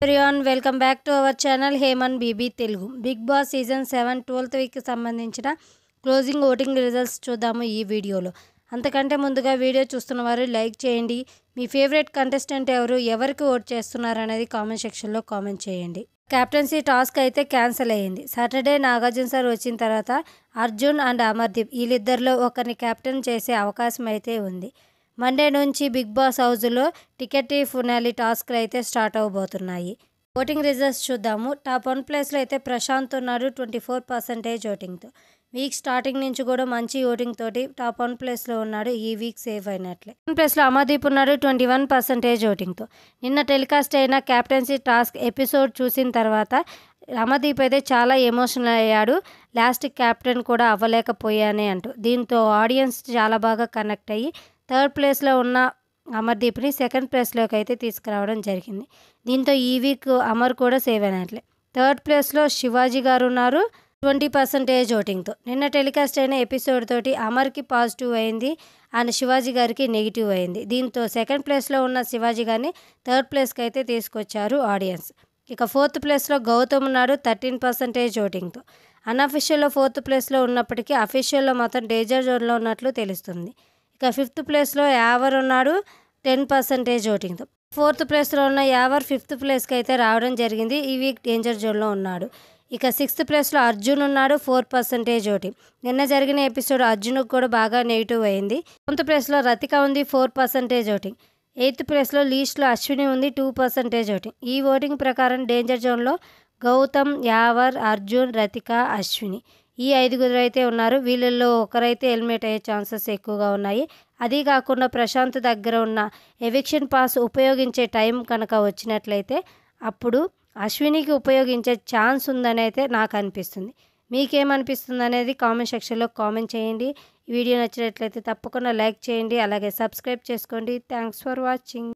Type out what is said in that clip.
everyone welcome back to our channel హేమన్ BB Telugu Bigg Boss season seven twelfth వీక్కి సంబంధించిన closing voting results చూద్దాము ఈ వీడియోలో అంతకంటే ముందుగా వీడియో చూస్తున్న వారు లైక్ చేయండి మీ ఫేవరెట్ కంటెస్టెంట్ ఎవరు ఎవరికి ఓట్ చేస్తున్నారు అనేది కామెంట్ సెక్షన్లో కామెంట్ చేయండి కెప్టెన్సీ టాస్క్ అయితే క్యాన్సిల్ అయ్యింది సాటర్డే నాగార్జున సార్ వచ్చిన తర్వాత అర్జున్ అండ్ అమర్దీప్ వీళ్ళిద్దరిలో ఒకరిని కెప్టెన్ చేసే అవకాశం అయితే ఉంది మండే నుంచి బిగ్ బాస్ హౌస్లో టికెట్ ఫినాలి టాస్క్లు అయితే స్టార్ట్ అవబోతున్నాయి ఓటింగ్ రిజల్ట్స్ చూద్దాము టాప్ వన్ ప్లేస్లో అయితే ప్రశాంత్ ఉన్నాడు ట్వంటీ ఫోర్ పర్సెంటేజ్ ఓటింగ్తో వీక్ స్టార్టింగ్ నుంచి కూడా మంచి ఓటింగ్ తోటి టాప్ వన్ ప్లేస్లో ఉన్నాడు ఈ వీక్ సేఫ్ అయినట్లే వన్ ప్లేస్లో అమర్దీప్ ఉన్నాడు ట్వంటీ వన్ పర్సెంటేజ్ ఓటింగ్తో నిన్న టెలికాస్ట్ అయిన క్యాప్టెన్సీ టాస్క్ ఎపిసోడ్ చూసిన తర్వాత అమర్దీప్ అయితే చాలా ఎమోషనల్ అయ్యాడు లాస్ట్ క్యాప్టెన్ కూడా అవ్వలేకపోయానే అంటూ దీంతో ఆడియన్స్ చాలా బాగా కనెక్ట్ అయ్యి థర్డ్ ప్లేస్లో ఉన్న అమర్దీప్ని సెకండ్ ప్లేస్లోకి అయితే తీసుకురావడం జరిగింది దీంతో ఈ వీక్ అమర్ కూడా సేవ్ అయినట్లే థర్డ్ ప్లేస్లో శివాజీ గారు ఉన్నారు ట్వంటీ పర్సెంటేజ్ ఓటింగ్తో నిన్న టెలికాస్ట్ అయిన ఎపిసోడ్ తోటి అమర్కి పాజిటివ్ అయింది అండ్ శివాజీ గారికి నెగిటివ్ అయింది దీంతో సెకండ్ ప్లేస్లో ఉన్న శివాజీ గారిని థర్డ్ ప్లేస్కి అయితే తీసుకొచ్చారు ఆడియన్స్ ఇక ఫోర్త్ ప్లేస్లో గౌతమ్ ఉన్నాడు థర్టీన్ పర్సెంటేజ్ ఓటింగ్తో అన్అఫిషియల్లో ఫోర్త్ ప్లేస్లో ఉన్నప్పటికీ అఫీషియల్లో మాత్రం డేంజర్ జోన్లో ఉన్నట్లు తెలుస్తుంది ఇక ఫిఫ్త్ ప్లేస్లో యావర్ ఉన్నాడు టెన్ పర్సెంటేజ్ ఓటింగ్తో ఫోర్త్ ప్లేస్లో ఉన్న యావర్ ఫిఫ్త్ ప్లేస్కి అయితే రావడం జరిగింది ఈ వీక్ డేంజర్ జోన్లో ఉన్నాడు ఇక సిక్స్త్ ప్లేస్లో అర్జున్ ఉన్నాడు ఫోర్ పర్సెంటేజ్ ఓటింగ్ నిన్న జరిగిన ఎపిసోడ్ అర్జున్కి కూడా బాగా నెగిటివ్ అయింది సెవెంత్ ప్లేస్లో రతిక ఉంది ఫోర్ పర్సెంటేజ్ ఓటింగ్ ఎయిత్ ప్లేస్లో లీస్ట్లో అశ్విని ఉంది టూ పర్సెంటేజ్ ఓటింగ్ ఈ ఓటింగ్ ప్రకారం డేంజర్ జోన్లో గౌతమ్ యావర్ అర్జున్ రతిక అశ్విని ఈ ఐదుగురు అయితే ఉన్నారు వీళ్ళల్లో ఒకరైతే హెల్మెట్ అయ్యే ఛాన్సెస్ ఎక్కువగా ఉన్నాయి అది కాకుండా ప్రశాంత్ దగ్గర ఉన్న ఎవిక్షన్ పాస్ ఉపయోగించే టైం కనుక వచ్చినట్లయితే అప్పుడు అశ్వినికి ఉపయోగించే ఛాన్స్ ఉందని అయితే నాకు అనిపిస్తుంది మీకేమనిపిస్తుంది అనేది కామెంట్ సెక్షన్లో కామెంట్ చేయండి ఈ వీడియో నచ్చినట్లయితే తప్పకుండా లైక్ చేయండి అలాగే సబ్స్క్రైబ్ చేసుకోండి థ్యాంక్స్ ఫర్ వాచింగ్